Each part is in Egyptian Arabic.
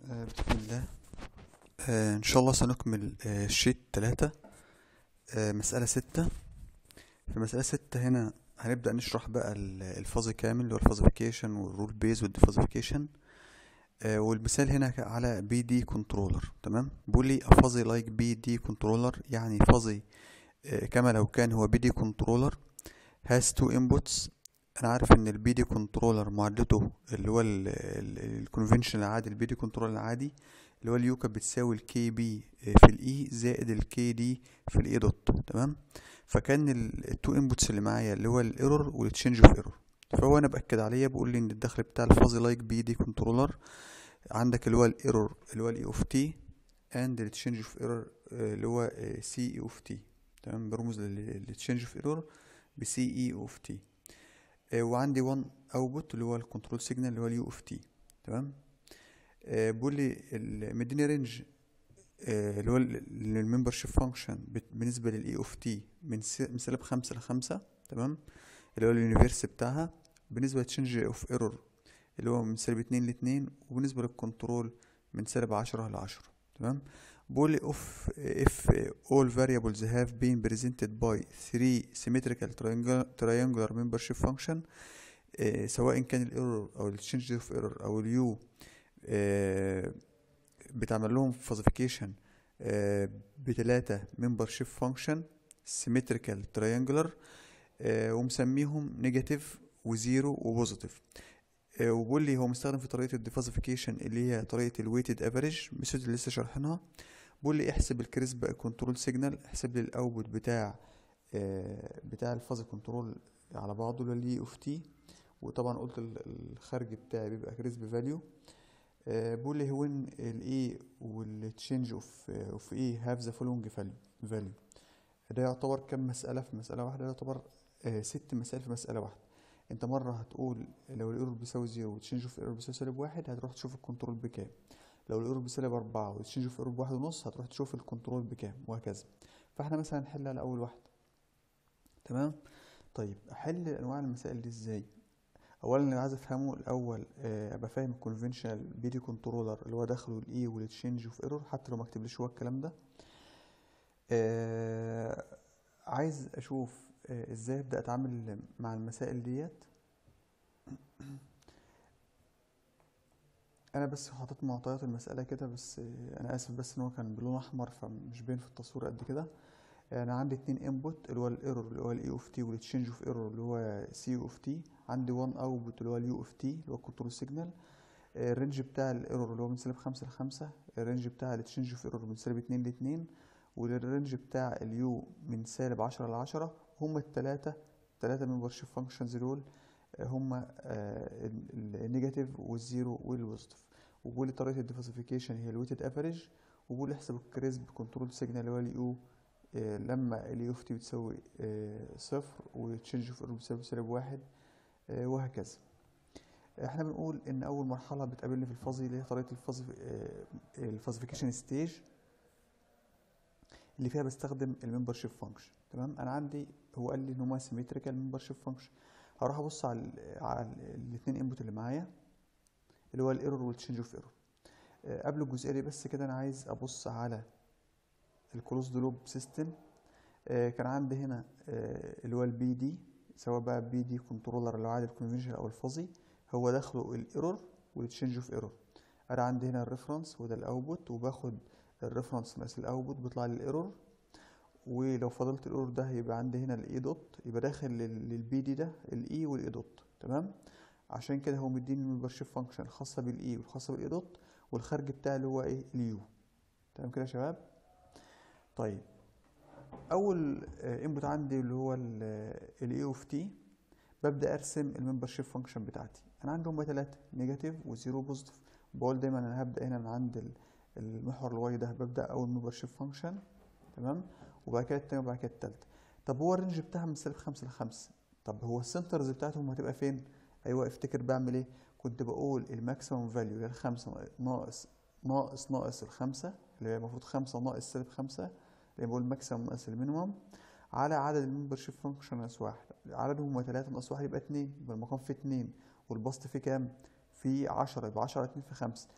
آه، بسم الله آه، إن شاء الله سنكمل آه، شيت تلاتة آه، مسألة ستة في مسألة ستة هنا هنبدأ نشرح بقى ال- الفازي كامل اللي هو الفازيفيكيشن والرول بيز والديفازيفيكيشن والمثال هنا ك- على بي دي كنترولر تمام بيقول لي a fuzzy like بي دي كنترولر يعني فازي كما لو كان هو بي دي كنترولر has two inputs انا عارف ان البي دي كنترولر معادلته اللي هو الكونفنشن العادي البي دي كنترولر العادي اللي هو اليو كانت بتساوي الكي بي في الاي زائد الكي دي في الاي دوت تمام فكان التو انبوتس اللي معايا اللي هو الايرور والتشينج اوف ايرور فهو انا باكد عليا بقول لي ان الدخل بتاع الفازي لايك بي دي كنترولر عندك اللي هو الايرور اللي هو الاي اوف تي اند التشينج اوف ايرور اللي هو سي اي اوف تي تمام برمز للتشينج اوف ايرور بسي اي اوف تي وعندي 1 اوتبوت اللي هو الكنترول سيجنال اللي هو اليو اوف تي تمام آه، بيقول لي ال- مديني رينج آه، اللي هو الممبر شيب فانكشن بالنسبه للاي اوف تي من س- من سالب خمسة لخمسة تمام اللي هو اليونيفرس بتاعها بالنسبه للتشنج اوف ايرور اللي هو من سالب اتنين لاتنين وبالنسبه للكنترول من سالب عشرة لعشرة تمام بيقول لي if if all variables have been presented by three symmetrical triangular, triangular membership function آه، سواء كان الايرور او التشنج اوف ايرور او اليو بتعمل لهم فازيفيكيشن بتلاتة membership function symmetrical triangular آه، ومسميهم نيجاتيف وزيرو وبوزيتيف وبيقول لي هو مستخدم في طريقة الديفازيفيكيشن اللي هي طريقة الويتد افريج ميثود اللي لسه شارحينها بيقول لي احسب الكريسب كنترول سيجنال احسب لي الاوتبوت بتاع آه، بتاع الفازي كنترول على بعضه اللي هو الاي اوف تي وطبعا قلت ال- الخارج بتاعي بيبقى كريسب فاليو بيقول لي وين الاي والتشينج اوف اوف اي هاف ذا فولوينج فاليو ده يعتبر كم مسألة في مسألة واحدة ده يعتبر آه، ست مسائل في مسألة واحدة انت مرة هتقول لو الايرور بيساوي زيرو وتشينج اوف ايرور بيساوي سالب واحد هتروح تشوف الكنترول بكام لو الايرور بسالب أربعة والتشينج اوف ايرور بواحد ونص هتروح تشوف الكنترول بكام وهكذا فاحنا مثلا هنحل على أول واحدة تمام طيب أحل أنواع المسائل دي ازاي اولا اللي عايز افهمه الاول آه، ابقى فاهم الكونفنشنال بي دي كنترولر اللي هو داخله الاي والتشينج اوف ايرور حتى لو ما كتبليش هو الكلام ده آه، عايز اشوف آه، ازاي ابدا اتعامل مع المسائل ديت انا بس حاطط معطيات المساله كده بس آه، انا اسف بس ان هو كان بلون احمر فمش باين في التصوير قد كده انا عندي اتنين انبوت اللي هو الايرور اللي هو الاي اوف تي والتشينج اوف ايرور اللي هو سي اوف تي عندي 1 اوتبوت اللي هو اليو اوف تي اللي هو الكنترول سيجنال الرينج بتاع الايرور اللي هو من سالب خمسة لخمسة الرينج بتاع التشينج اوف ايرور من سالب اتنين لاتنين والرينج بتاع اليو من سالب عشرة لعشرة هما التلاتة التلاتة ممبرشيب فانكشنز دول آه، هما النيجاتيف والزيرو والبوزيتيف وبقول لي طريقة الديفاسيفيكيشن هي الويتد افريج وبقول لي احسب الكريسب كنترول سيجنال اللي هو اليو آه، لما اليو اوف تي بتساوي آه، صفر والتشينج اوف ايرور بتساوي سالب واحد آه، وهكذا احنا بنقول ان اول مرحله بتقابلني في الفازي اللي هي طريقه الفازي الفازيفيكيشن ستيج اللي فيها بستخدم الممبرشيب فانكشن تمام انا عندي هو قال لي ان هما سيمتريكال ممبرشيب فانكشن هروح ابص على ال على الاثنين انبوت اللي معايا اللي هو الايرور والتشينج اوف ايرور قبل الجزئيه دي بس كده انا عايز ابص على الكلوزد لوب سيستم كان عندي هنا آه، اللي هو البي دي سواء بقى بي دي كنترولر اللي هو عادي الكونفنشن او الفازي هو داخله الايرور والتشينج اوف ايرور انا عندي هنا الريفرنس وده الاوتبوت وباخد الريفرنس ناقص الاوتبوت بيطلع لي الايرور ولو فضلت الايرور ده هيبقى عندي هنا الاي دوت يبقى داخل للبي دي ده الاي والاي دوت تمام عشان كده هو مديني الممبرشيب فانكشن الخاصه بالاي والخاصه بالاي دوت والخارج بتاعي اللي هو ايه اليو تمام كده يا شباب طيب اول انبوت عندي اللي هو الاي اوف تي ببدا ارسم الممبرشيب فانكشن بتاعتي انا عندي هما ثلاثه نيجاتيف وزيرو بوزيتيف بقول دايما انا هبدا هنا من عند ال- المحور الواي ده ببدا اول ممبرشيب فانكشن تمام وبعد كده التانية وبعد كده التالتة طب هو الرينج بتاعها من سالب خمسة لخمسة طب هو السنترز بتاعتهم هتبقى فين ايوه افتكر بعمل ايه كنت بقول الماكسيمم فاليو اللي هي الخمسة ناقص ناقص ناقص الخمسة اللي هي المفروض خمسة ناقص سالب خمسة اللي بقول ماكسيمم ناقص المينيمم على عدد الممبرشيب فانكشن ناقص واحد عددهم هما تلاتة ناقص واحد يبقى اتنين يبقى المقام فيه اتنين والبسط فيه كام؟ فيه عشرة يبقى عشرة اتنين في خمسة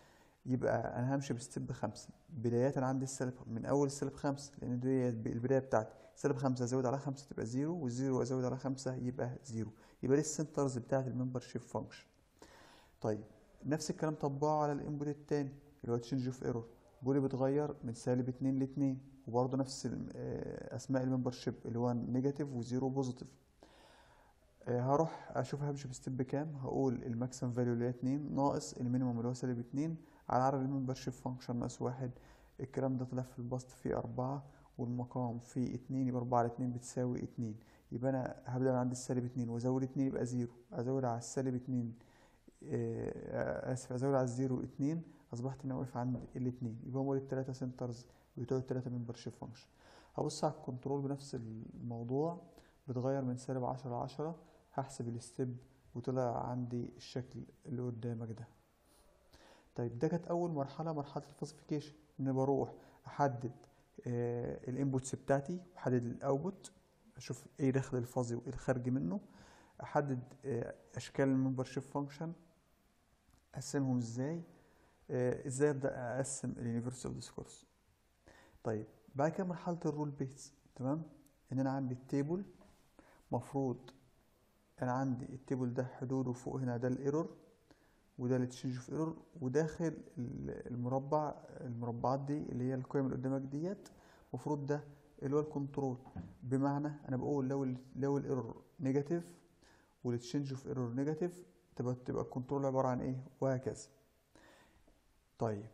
يبقى انا همشي بستيب خمسة بداية عندي السالب من اول السالب خمسة لان دي البداية بتاعتي سالب خمسة ازود على خمسة تبقى زيرو والزيرو ازود على خمسة يبقى زيرو يبقى دي السنترز بتاعت الممبر شيب فانكشن طيب نفس الكلام طبقه على الانبوت التاني اللي هو تشينج اوف ايرور بولي بيتغير من سالب اتنين لاتنين وبرضه نفس ال- آه، اسماء الممبر شيب اللي هو نيجاتيف وزيرو بوزيتيف آه، هروح اشوف همشي بستيب كام هقول الماكسيمم فاليو اللي هي اتنين ناقص المينيمم اللي هو سالب اتنين على عدد الممبر شيب فانكشن ناقص واحد الكلام ده طلع في البسط فيه أربعة والمقام فيه اتنين يبقى أربعة على اتنين بتساوي اتنين يبقى أنا هبدأ من عند السالب اتنين وأزود اتنين يبقى زيرو أزود على السالب اتنين آه، آسف أزود على الزيرو اتنين أصبحت أنا واقف عند الاتنين يبقى هما التلاتة سنترز بتوع التلاتة ممبر شيب فانكشن هبص على الكنترول بنفس الموضوع بتغير من سالب عشرة لعشرة هحسب الستيب وطلع عندي الشكل اللي قدامك ده طيب ده كانت اول مرحله مرحله الفاسيفيكيشن ان بروح احدد آه الانبوتس بتاعتي واحدد الاوتبوت اشوف ايه داخل الفازي وايه الخارج منه احدد آه اشكال الممبر شيب فانكشن اقسمهم ازاي آه ازاي ابدا اقسم اليونيفرسال ديسكورس طيب بعد كده مرحله الرول بيس تمام ان انا عندي التيبل مفروض انا عندي التيبل ده حدوده فوق هنا ده الايرور وده التشينج اوف ايرور وداخل ال- المربع المربعات دي اللي هي القيم اللي قدامك ديت المفروض ده اللي هو الكنترول بمعنى انا بقول لو ال لو الايرور نيجاتيف والتشينج اوف ايرور نيجاتيف تبقى تبقى الكنترول عباره عن ايه وهكذا طيب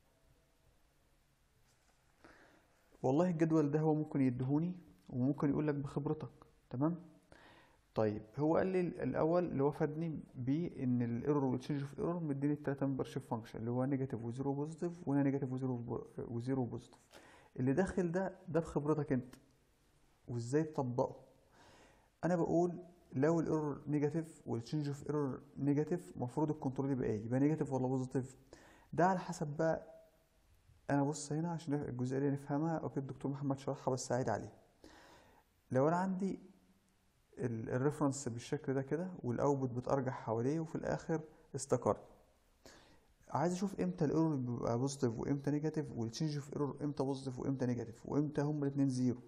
والله الجدول ده هو ممكن يدهوني وممكن يقول لك بخبرتك تمام طيب هو قال لي الاول اللي هو فادني بيه ان الايرور والتشينج اوف ايرور مديني التلاته ممبر شيب فانكشن اللي هو نيجاتيف وزيرو بوزيتيف وهنا نيجاتيف وزيرو بو- وزيرو بوزيتيف اللي داخل ده ده بخبرتك انت وازاي تطبقه انا بقول لو الايرور نيجاتيف والتشينج اوف ايرور نيجاتيف المفروض الكنترول يبقى ايه يبقى نيجاتيف ولا بوزيتيف ده على حسب بقى انا بص هنا عشان الجزئيه دي نفهمها اوكي الدكتور محمد شرحها بس ساعد عليها لو انا عندي ال- الريفرنس بالشكل ده كده والاوتبوت بترجع حواليه وفي الاخر استقر عايز اشوف امتى الايرور بيبقى بوزيتيف وامتى نيجاتيف والتشينج اوف ايرور امتى بوزيتيف وامتى نيجاتيف وامتى هما الاثنين زيرو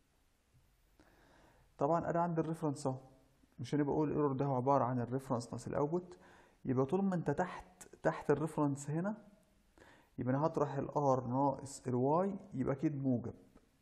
طبعا انا عندي الريفرنس اهو مش انا بقول الايرور ده هو عباره عن الريفرنس ناقص الاوتبوت يبقى طول ما انت تحت تحت الريفرنس هنا يبقى انا هطرح الار ناقص الواي يبقى اكيد موجب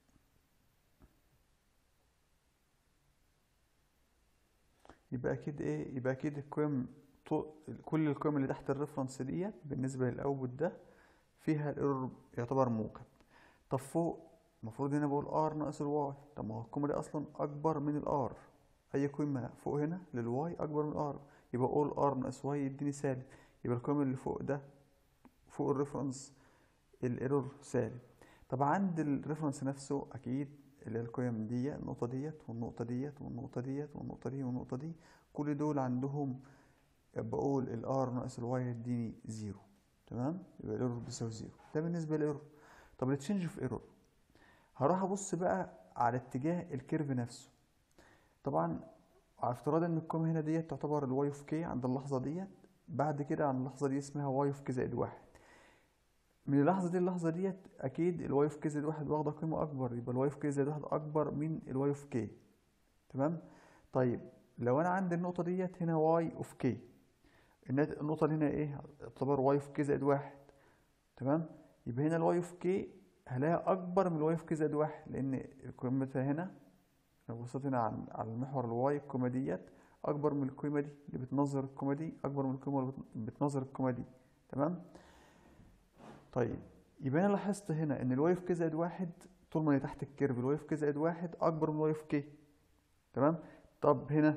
يبقى اكيد ايه يبقى اكيد القيم طو- كل القيم اللي تحت الريفرنس ديت بالنسبه للاوتبوت ده فيها الايرور يعتبر موجب طب فوق المفروض هنا بقول ار ناقص الواي طب ما هو القيمه دي اصلا اكبر من الار اي قيمه فوق هنا للواي اكبر من الار يبقى اقول ار ناقص واي يديني سالب يبقى القيمه اللي فوق ده فوق الريفرنس الايرور سالب طب عند الريفرنس نفسه اكيد اللي هي القيم دي النقطة ديت والنقطة ديت والنقطة ديت والنقطة دي والنقطة دي كل دول عندهم بقول الار ناقص الواي يديني زيرو تمام يبقى الايرور بيساوي زيرو ده بالنسبة للايرور طب التشينج في ايرور هروح ابص بقى على اتجاه الكيرف نفسه طبعا على افتراض ان القيمة هنا ديت تعتبر الواي اوف كي عند اللحظة ديت بعد كده عند اللحظة دي اسمها واي اوف كي زائد واحد من اللحظة دي للحظة ديت أكيد الواي اوف كي زائد واحد واخدة قيمة أكبر يبقى الواي اوف كي زائد واحد أكبر من الواي اوف كي تمام طيب لو أنا عندي النقطة ديت هنا واي اوف كي النقطة اللي هنا إيه تعتبر واي اوف كي زائد واحد تمام يبقى هنا الواي اوف كي هلاقيها أكبر من الواي اوف كي زائد واحد لأن القيمة هنا لو بصيت هنا على على المحور الواي القيمة ديت أكبر من القيمة دي اللي بتنظر القيمة دي أكبر من القيمة اللي بت- بتنظر القيمة دي تمام طيب يبقى انا لاحظت هنا ان الواي اوف كي زائد واحد طول ما انا تحت الكيرف الواي اوف كي زائد واحد اكبر من الواي اوف كي تمام طب هنا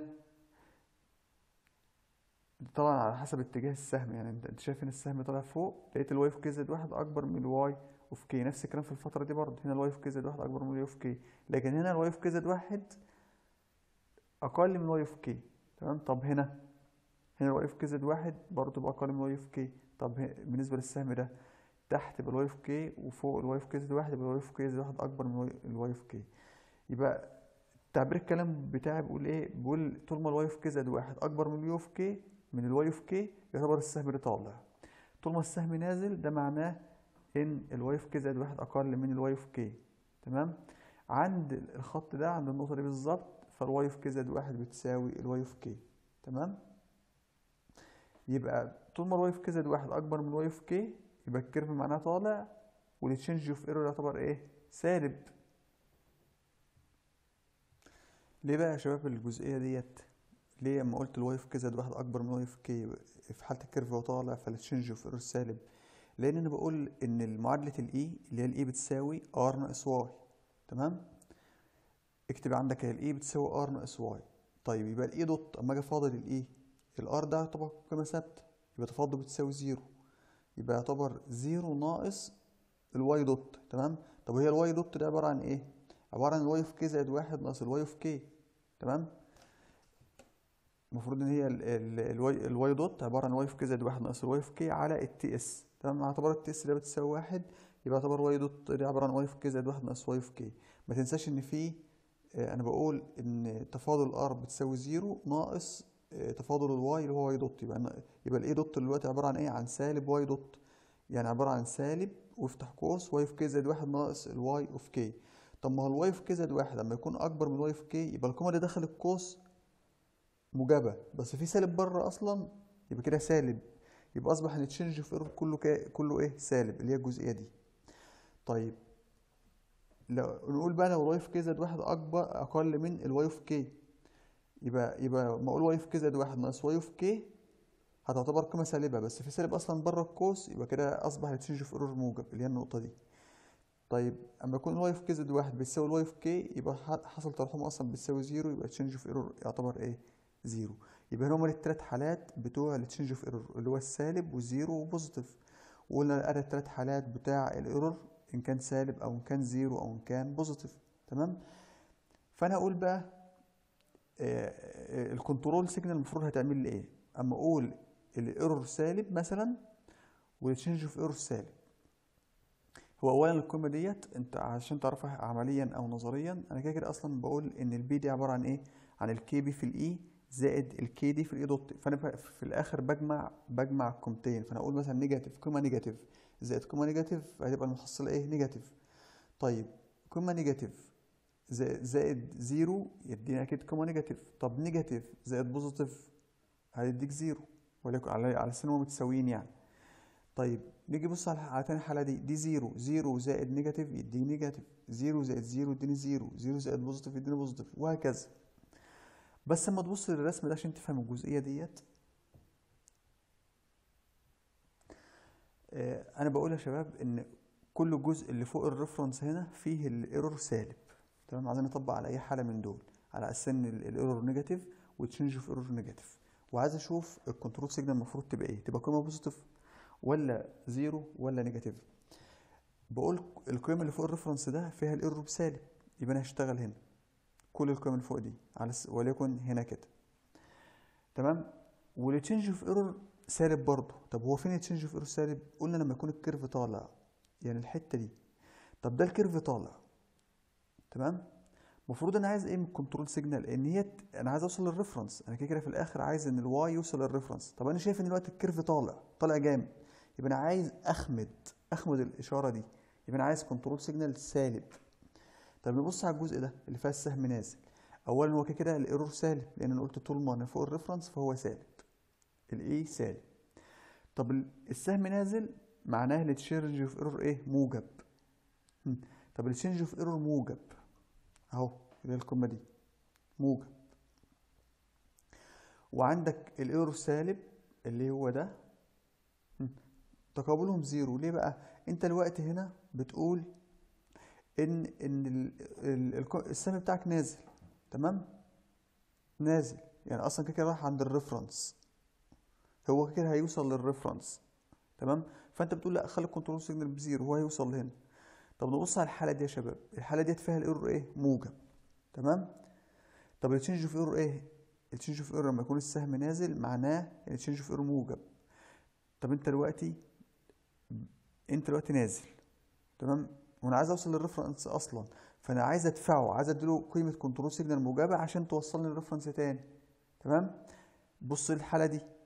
طبعا على حسب اتجاه السهم يعني انت انت شايف ان السهم طالع فوق لقيت الواي اوف كي زائد واحد اكبر من الواي اوف كي نفس الكلام في الفتره دي برضه هنا الواي اوف كي زائد واحد اكبر من الواي اوف كي لكن هنا الواي اوف كي زائد واحد اقل من الواي اوف كي تمام طب هنا هنا الواي اوف كي زائد واحد برضه بقى اقل من الواي اوف كي طب ه- بالنسبه للسهم ده تحت يبقى الواي اوف كي وفوق الواي اوف كي زائد واحد يبقى الواي اوف كي زائد واحد اكبر من الواي اوف كي يبقى تعبير الكلام بتاعي بيقول ايه بيقول طول ما الواي اوف كي زائد واحد اكبر من الواي اوف كي من الواي اوف كي يعتبر السهم ده طالع طول ما السهم نازل ده معناه ان الواي في كي زائد واحد اقل من الواي في كي تمام عند الخط ده عند النقطة دي بالظبط فالواي في كي زائد واحد بتساوي الواي في كي تمام يبقى طول ما الواي في كي زائد واحد اكبر من الواي في كي يبقى الكيرف معناه طالع والتشينج اوف ايرور يعتبر ايه سالب ليه بقى يا شباب الجزئية ديت ليه اما قلت الواي في كي زائد واحد اكبر من الواي في كي في حالة الكيرف وهو طالع فالتشينج اوف ايرور سالب لان انا بقول ان معادلة الاي اللي هي الاي بتساوي ار ناقص واي تمام اكتب عندك هي الاي بتساوي ار ناقص واي طيب يبقى الاي دوت اما اجي افاضل الاي الار ده يعتبر قيمة ثابتة يبقى تفاضله بتساوي زيرو يبقى يعتبر زيرو ناقص الواي دوت تمام طب هي الواي دوت ده عبارة عن ايه عبارة عن الواي في كي زائد واحد ناقص الواي في كي تمام المفروض ان هي الواي الواي دوت عبارة عن واي في كي زائد واحد ناقص الواي في كي على التي اس تمام اعتبر التي اس ده بتساوي واحد يبقى يعتبر واي دوت دي عبارة عن واي في كي زائد واحد ناقص واي في كي ما تنساش ان في آه، انا بقول ان تفاضل الار بتساوي زيرو ناقص آه، تفاضل الواي اللي هو واي دوت يبقى يبقى الاي دوت دلوقتي عبارة عن ايه عن سالب واي دوت يعني عبارة عن سالب وافتح قوس واي في كي زائد واحد ناقص الواي اوف كي طب ما هو الواي في كي زائد واحد لما يكون اكبر من الواي في كي يبقى القيمة اللي داخل القوس موجبة بس في سالب بره اصلا يبقى كده سالب يبقى اصبح ان التشنج في ايرور كله كا... كله ايه سالب اللي هي الجزئية دي طيب لو نقول بقى لو الواي في كي زائد واحد اكبر اقل من الواي في كي يبقى يبقى ما اقول واي في كي زائد واحد ناقص واي في كي هتعتبر قيمة سالبة بس في سالب اصلا بره القوس يبقى كده اصبح التشنج في ايرور موجب اللي هي النقطة دي طيب اما يكون الواي في كي زائد واحد بيساوي الواي في كي يبقى حصل ترحم اصلا بتساوي زيرو يبقى التشنج في ايرور يعتبر ايه زيرو يبقى هما التلات حالات بتوع التشنج في ايرور اللي هو السالب والزيرو وبوزيتيف وقلنا ادي التلات حالات بتاع الايرور ان كان سالب او ان كان زيرو او ان كان بوزيتيف تمام فانا اقول بقى آه الكنترول سيجنال المفروض هتعمل لي ايه اما اقول الايرور سالب مثلا والتشنج في ايرور سالب هو اولا القيمه ديت انت عشان تعرفها عمليا او نظريا انا كده كده اصلا بقول ان البي دي عباره عن ايه عن الكي بي في الاي زائد الكي دي في الاي دوت فانا في الاخر بجمع بجمع القيمتين فانا اقول مثلا نيجاتيف قيمه نيجاتيف زائد قيمه نيجاتيف هتبقى المحصله ايه نيجاتيف طيب قيمه نيجاتيف زائد زيرو يدينا اكيد قيمه نيجاتيف طب نيجاتيف زائد بوزيتيف هيديك زيرو ولكن على على سن متساويين يعني طيب نيجي بص على على تاني حاله دي دي زيرو زيرو زائد نيجاتيف يديني نيجاتيف زيرو زائد زيرو يديني زيرو زيرو زائد بوزيتيف يديني بوزيتيف وهكذا بس لما تبص للرسم ده عشان تفهم الجزئيه ديت آه انا بقول يا شباب ان كل جزء اللي فوق الريفرنس هنا فيه الايرور سالب تمام عايزين نطبق على اي حاله من دول على اساس ان الايرور نيجاتيف وتشينج في ايرور نيجاتيف وعايز اشوف الكنترول سيجنال المفروض تبقى ايه تبقى قيمه بوزيتيف ولا زيرو ولا نيجاتيف بقول القيمه اللي فوق الريفرنس ده فيها الايرور بسالب يبقى انا هشتغل هنا كل القيم اللي فوق دي على س... وليكن هنا كده تمام والتشنج اوف ايرور سالب برضه طب هو فين التشنج اوف ايرور سالب قلنا لما يكون الكيرف طالع يعني الحته دي طب ده الكيرف طالع تمام المفروض انا عايز ايه من الكنترول سيجنال ان هي انا عايز اوصل للريفرنس انا كده كده في الاخر عايز ان الواي يوصل للريفرنس طب انا شايف ان دلوقتي الكيرف طالع طالع جامد يبقى انا عايز اخمد اخمد الاشاره دي يبقى انا عايز كنترول سيجنال سالب طب نبص على الجزء ده اللي فيها السهم نازل اولا هو كده كده الايرور سالب لان انا قلت طول ما انا فوق الريفرنس فهو سالب الاي سالب طب السهم نازل معناه التشينج اوف ايرور ايه موجب طب التشينج اوف ايرور موجب اهو اللي هي القمه دي موجب وعندك الايرور سالب اللي هو ده تقابلهم زيرو ليه بقى انت الوقت هنا بتقول ان ان السهم بتاعك نازل تمام نازل يعني اصلا كده كده راح عند الريفرنس هو كده هيوصل للريفرنس تمام فانت بتقول لا خلي الكنترول سيجنال بزيرو هو هيوصل لهنا طب نبص على الحاله دي يا شباب الحاله ديت فيها الايرور ايه موجب تمام طب التشينج في ايرور ايه التشينج في ايرور لما يكون السهم نازل معناه التشينج في ايرور موجب طب انت دلوقتي انت دلوقتي نازل تمام وانا عايز اوصل للريفرنس اصلا فانا عايز ادفعه عايز اديله قيمه كنترول سيجنال موجبه عشان توصلني للريفرنس تاني تمام بص الحاله دي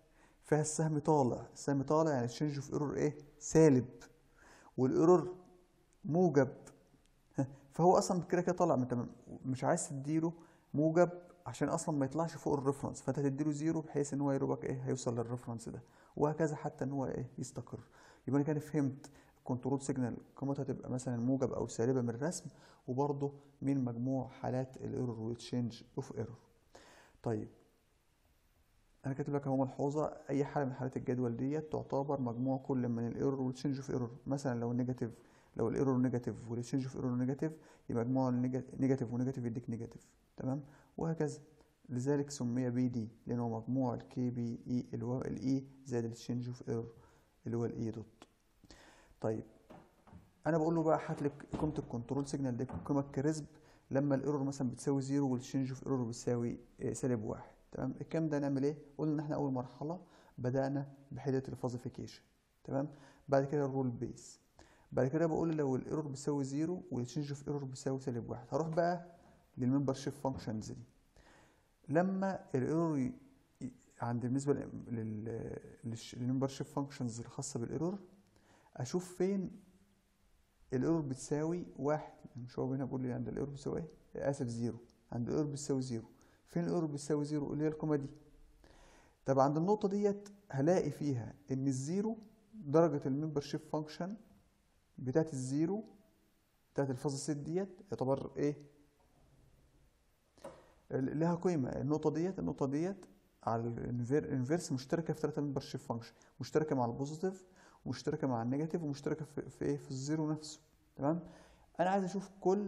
فيها السهم طالع السهم طالع يعني الشينج اوف ايرور ايه سالب والايرور موجب ها، فهو اصلا كده كده طالع انت م- مش عايز تديله موجب عشان اصلا ما يطلعش فوق الريفرنس فانت تديله زيرو بحيث ان هو يروبك ايه هيوصل للريفرنس ده وهكذا حتى ان هو ايه يستقر يبقى انا كده فهمت الكنترول سيجنال قيمتها تبقى مثلا موجب او سالبه من الرسم وبرضه من مجموع حالات الايرور والتشينج اوف ايرور طيب انا كاتب لك اهو ملحوظه اي حاله من حالات الجدول ديت تعتبر مجموع كل من الايرور والتشينج اوف ايرور مثلا لو النيجاتيف لو الايرور نيجاتيف والتشينج اوف ايرور نيجاتيف يبقى مجموع النيجاتيف ونيجاتيف يديك نيجاتيف تمام وهكذا لذلك سمي بي دي لانه مجموع الكي بي اي اللي هو الاي زائد التشينج اوف ايرور اللي هو الاي دوت طيب انا بقول له بقى هات لي قيمه الكنترول سيجنال دي قيمه كريسب لما الايرور مثلا بتساوي زيرو والتشينج اوف ايرور بتساوي آه، سالب واحد تمام الكلام ده نعمل ايه قلنا ان احنا اول مرحله بدانا بحده الفازيفيكيشن تمام بعد كده الرول بيس بعد كده بقول لو الايرور بيساوي زيرو والتشينج اوف ايرور بيساوي سالب واحد هروح بقى للممبر شيب فانكشنز دي لما الايرور ي- ي- عند بالنسبه للممبر شيب فانكشنز الخاصه بالايرور اشوف فين الايرور بتساوي واحد مش هو هنا بيقول لي عند الايرور بتساوي ايه اسف زيرو عند الايرور بتساوي زيرو فين الايرور بتساوي زيرو اللي هي القيمه دي طب عند النقطه ديت هلاقي فيها ان الزيرو درجه الممبر شيب فانكشن بتاعت الزيرو بتاعت الفاز سيت ديت يعتبر ايه ال- لها قيمه النقطه ديت النقطه ديت على الانفيرس مشتركه في ثلاثه ممبر شيب فانكشن مشتركه مع البوزيتيف ومشتركه مع النيجاتيف ومشتركه في, في ايه في الزيرو نفسه تمام انا عايز اشوف كل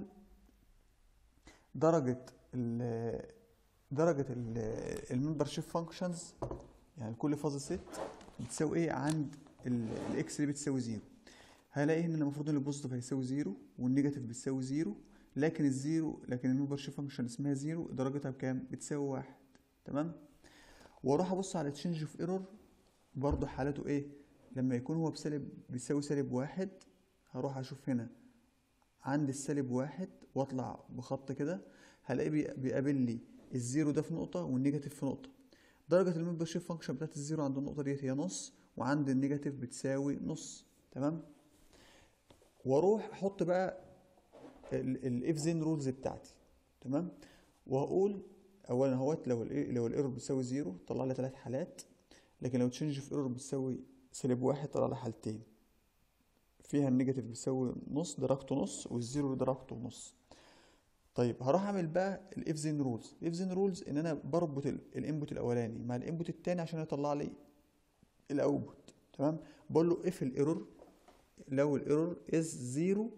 درجه ال درجه الممبر شيب فانكشنز يعني كل فاز سيت بتساوي ايه عند الاكس اللي بتساوي زيرو هلاقي ان المفروض ان البوزيتيف هيساوي زيرو والنيجاتيف بتساوي زيرو لكن الزيرو لكن الممبر شيب فانكشن اسمها زيرو درجتها بكام بتساوي واحد تمام واروح ابص على تشينج اوف ايرور برضه حالته ايه لما يكون هو بسالب بيساوي سالب واحد هروح اشوف هنا عند السالب واحد واطلع بخط كده هلاقي بي- بيقابل لي الزيرو ده في نقطة والنيجاتيف في نقطة درجة الممبر شيب فانكشن بتاعت الزيرو عند النقطة ديت هي نص وعند النيجاتيف بتساوي نص تمام واروح احط بقى الاف زين رولز بتاعتي تمام وهقول اولا اهوت لو ال لو الايرور بتساوي زيرو طلع لي ثلاث حالات لكن لو تشينج في ايرور بتساوي سالب واحد طلع لي حالتين فيها النيجاتيف بيساوي نص درجته نص والزيرو درجته نص طيب هروح اعمل بقى الاف زين رولز الاف زين رولز ان انا بربط الانبوت الاولاني مع الانبوت التاني عشان يطلع لي الاوتبوت تمام بقول له اف الايرور لو الايرور از زيرو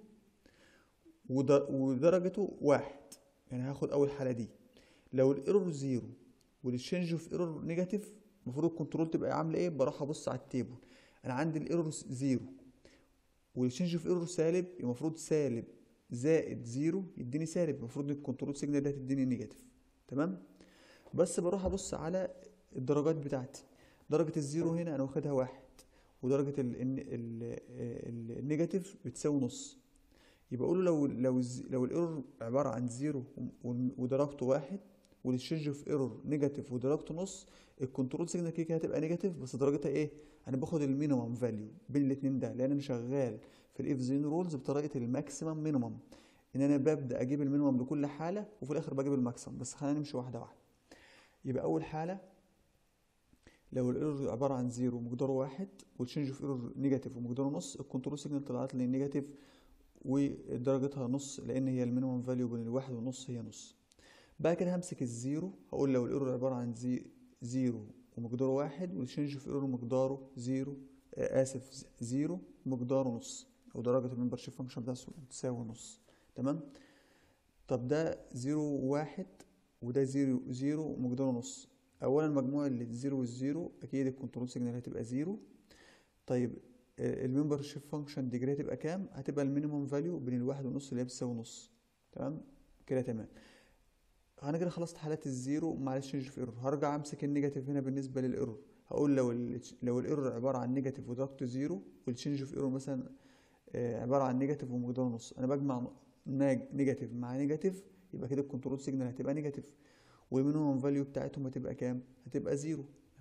ودرجته واحد يعني هاخد اول حاله دي لو الايرور زيرو والتشينج اوف ايرور نيجاتيف المفروض الكنترول تبقى عامله ايه بروح ابص على التيبل انا عندي الايرور زيرو والتشينج اوف ايرور سالب المفروض سالب زائد زيرو يديني سالب المفروض الكنترول سيجنال ده تديني نيجاتيف تمام بس بروح ابص على الدرجات بتاعتي درجة الزيرو هنا انا واخدها واحد ودرجة ال ال ال النيجاتيف بتساوي نص يبقى اقول له لو لو الز- لو الايرور عبارة عن زيرو و- ودرجته واحد والتشينج اوف ايرور نيجاتيف ودرجته نص الكنترول سيجنال كده كده هتبقى نيجاتيف بس درجتها ايه انا باخد المينيمم فاليو بين الاتنين ده لان انا شغال في الاف زين رولز بطريقه الماكسيمم مينيمم ان انا ببدا اجيب المينيمم لكل حاله وفي الاخر بجيب الماكسيمم بس خلينا نمشي واحده واحده يبقى اول حاله لو الايرور عباره عن زيرو مقداره واحد والتشينج اوف ايرور نيجاتيف ومقداره نص الكنترول سيجنال طلعت لي نيجاتيف ودرجتها نص لان هي المينيمم فاليو بين الواحد والنص هي نص بعد كده همسك الزيرو هقول لو الايرور عباره عن زي زيرو ومقداره واحد والتشينج اوف ايرور مقداره زيرو آه اسف ز- زيرو مقداره نص او درجه الممبر شيب فانكشن بتاعته تساوي نص تمام طب ده زيرو واحد وده زيرو زيرو ومقداره نص اولا مجموع الزيرو والزيرو اكيد الكنترول سيجنال هتبقى زيرو طيب الممبر شيب فانكشن ديجري هتبقى كام هتبقى المينيمم فاليو بين الواحد والنص اللي هي بتساوي نص تمام كده تمام انا كده خلصت حالات الزيرو مع التشينج في ايرور هرجع امسك النيجاتيف هنا بالنسبه للايرور هقول لو ال لو الايرور عباره عن نيجاتيف ودرجته زيرو والتشينج في ايرور مثلا آه، عباره عن نيجاتيف ومقداره نص انا بجمع ناج- نيجاتيف مع نيجاتيف يبقى كده الكنترول سيجنال هتبقى نيجاتيف والمينيمم فاليو بتاعتهم هتبقى كام هتبقى زيرو اهو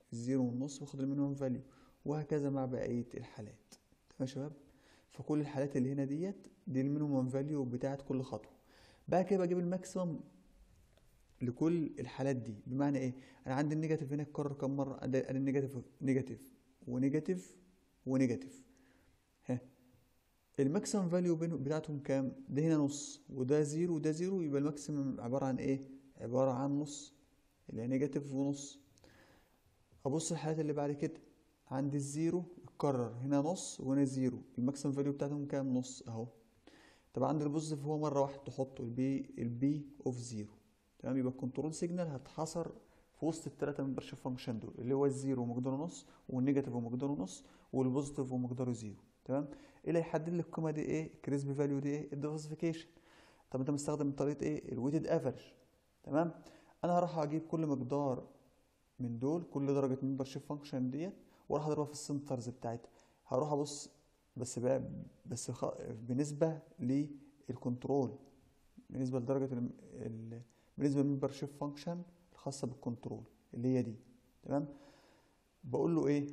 الزيرو والنص باخد المينيمم فاليو وهكذا مع بقية الحالات تمام يا شباب فكل الحالات اللي هنا ديت دي المينيمم فاليو بتاعت كل خطوة بقى كده بجيب الماكسيمم لكل الحالات دي بمعنى ايه انا عندي النيجاتيف هنا اتكرر كم مره ادي النيجاتيف نيجاتيف ونيجاتيف ونيجاتيف ها الماكسيمم فاليو بتاعتهم كام ده هنا نص وده زيرو وده زيرو يبقى الماكسيمم عباره عن ايه عباره عن نص اللي هي نيجاتيف ونص ابص الحالات اللي بعد كده عندي الزيرو اتكرر هنا نص وهنا زيرو الماكسيمم فاليو بتاعتهم كام نص اهو طب عند البوزيتيف هو مره واحده تحطه البي البي اوف زيرو تمام يبقى الكنترول سيجنال هتحصر في وسط الثلاثه ممبرشيب فانكشن دول اللي هو الزيرو ومقداره نص والنيجاتيف ومقداره نص والبوزيتيف ومقداره زيرو تمام ايه اللي هيحدد لي القيمه دي ايه الكريسبي فاليو دي ايه الديفرسيفيكيشن طب انت مستخدم طريقه ايه الويتد افريج تمام انا هروح اجيب كل مقدار من دول كل درجه ممبرشيب فانكشن ديت واروح اضربها في السنترز بتاعتها هروح ابص بس بقى بس خ... بالنسبه للكنترول بالنسبه لدرجه ال... ال... بالنسبه للممبرشيب فانكشن الخاصه بالكنترول اللي هي دي تمام بقول له ايه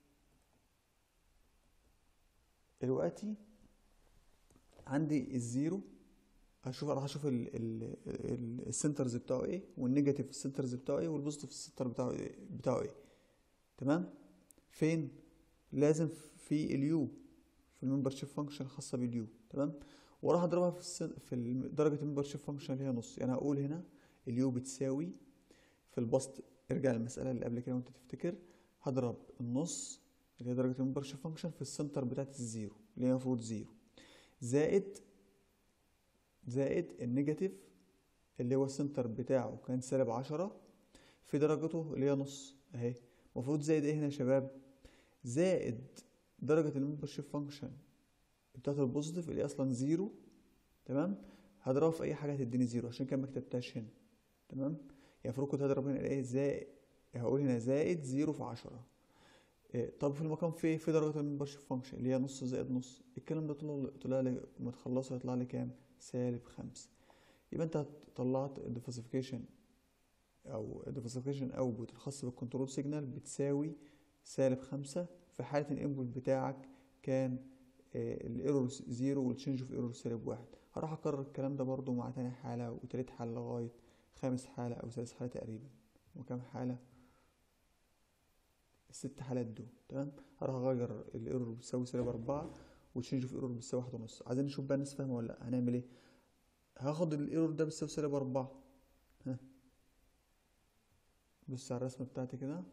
دلوقتي عندي الزيرو هشوف راح اشوف السنترز بتاعه ايه والنيجاتيف السنترز بتاعه ايه والبوزيتيف السنتر بتاعه ايه بتاعه ايه تمام فين لازم في اليو في الممبرشيب فانكشن الخاصه باليو تمام وراح اضربها في الس... في درجه الممبرشيب فانكشن اللي هي نص يعني هقول هنا اليو بتساوي في البسط ارجع للمساله اللي قبل كده وانت تفتكر هضرب النص اللي هي درجه الممبرشيب فانكشن في السنتر بتاعت الزيرو اللي هي المفروض زيرو زائد زائد النيجاتيف اللي هو السنتر بتاعه كان سالب عشرة في درجته اللي هي نص اهي المفروض زائد ايه هنا يا شباب زائد درجة الممبرشيب فانكشن بتاعت البوزيتيف اللي اصلا زيرو تمام هضربها في اي حاجة هتديني زيرو عشان كده ما كتبتهاش هنا تمام يعني المفروض كنت هضرب هنا ايه زائد هقول هنا زائد زيرو في عشرة إيه طب في المقام في في درجة الممبرشيب فانكشن اللي هي نص زائد نص الكلام ده طلع طلع لي لما تخلصه هيطلع لي كام سالب خمسة يبقى انت طلعت الديفاسيفيكيشن او الديفاسيفيكيشن اوتبوت الخاص بالكنترول سيجنال بتساوي سالب خمسة في حالة الانبوت بتاعك كان الايرور زيرو والتشينج اوف ايرور سالب واحد هروح اكرر الكلام ده برضو مع تاني حالة وتالت حالة لغاية خامس حالة او سادس حالة تقريبا وكام حالة الست حالات دول تمام هروح اغير الايرور بتساوي سالب اربعة والتشينج اوف ايرور بتساوي واحد ونص عايزين نشوف بقى الناس فاهمة ولا لا هنعمل ايه هاخد الايرور ده بتساوي سالب اربعة ها بص على الرسمة بتاعتي كده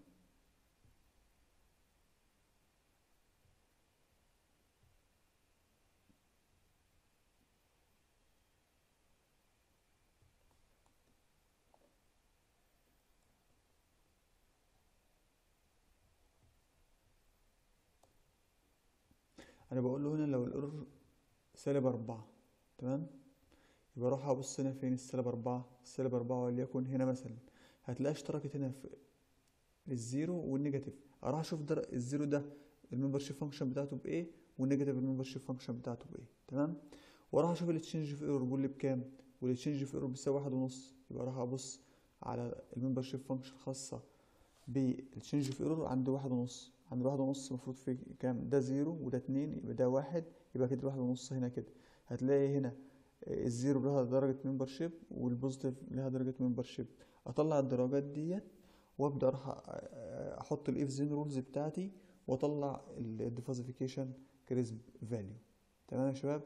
انا بقول له هنا لو الايرور سالب أربعة تمام يبقى اروح ابص هنا فين السالب أربعة السالب أربعة وليكن هنا مثلا هتلاقي اشتركت هنا في الزيرو والنيجاتيف اروح اشوف در... الزيرو ده الممبرشيب فانكشن بتاعته بايه والنيجاتيف الممبرشيب فانكشن بتاعته بايه تمام واروح اشوف التشينج في ايرور بيقول لي بكام والتشينج في ايرور بيساوي واحد ونص يبقى اروح ابص على الممبرشيب فانكشن الخاصة بالتشينج في ايرور عند واحد ونص عند واحد ونص المفروض في كام ده زيرو وده اتنين يبقى ده واحد يبقى كده واحد ونص هنا كده هتلاقي هنا الزيرو لها درجة ممبرشيب والبوزيتيف لها درجة ممبرشيب اطلع الدرجات ديت وابدا اروح احط الاف زين رولز بتاعتي واطلع الديفازيفيكيشن كريسب فاليو تمام يا شباب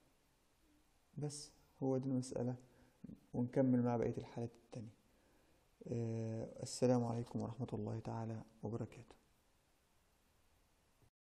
بس هو دي المسألة ونكمل مع بقية الحالات التانية أه السلام عليكم ورحمة الله تعالى وبركاته